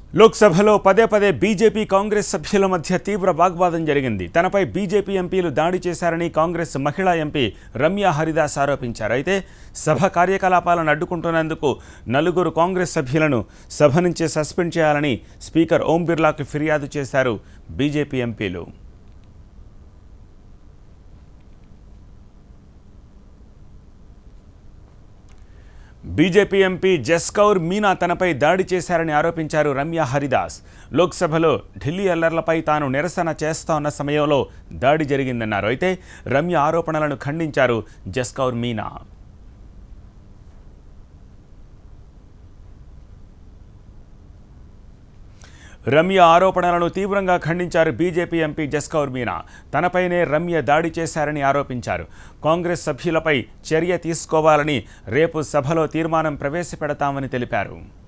లోక్సభలో పదే పదే బీజేపీ కాంగ్రెస్ సభ్యుల మధ్య తీవ్ర వాగ్వాదం జరిగింది తనపై బీజేపీ ఎంపీలు దాడి చేశారని కాంగ్రెస్ మహిళా ఎంపీ రమ్య హరిదాస్ ఆరోపించారు అయితే సభ కార్యకలాపాలను అడ్డుకుంటున్నందుకు నలుగురు కాంగ్రెస్ సభ్యులను సభ నుంచి సస్పెండ్ చేయాలని స్పీకర్ ఓం బిర్లాకు ఫిర్యాదు చేశారు బీజేపీ ఎంపీలు బీజేపీ ఎంపీ జస్కౌర్ మీనా తనపై దాడి చేశారని ఆరోపించారు రమ్య హరిదాస్ లోక్సభలో ఢిల్లీ అల్లర్లపై తాను నిరసన చేస్తోన్న సమయంలో దాడి జరిగిందన్నారు అయితే రమ్య ఆరోపణలను ఖండించారు జస్కౌర్ మీనా రమ్య ఆరోపణలను తీవ్రంగా ఖండించారు బీజేపీ ఎంపీ జస్కౌర్ మీనా తనపైనే రమ్య దాడి చేశారని ఆరోపించారు కాంగ్రెస్ సభ్యులపై చర్య తీసుకోవాలని రేపు సభలో తీర్మానం ప్రవేశపెడతామని తెలిపారు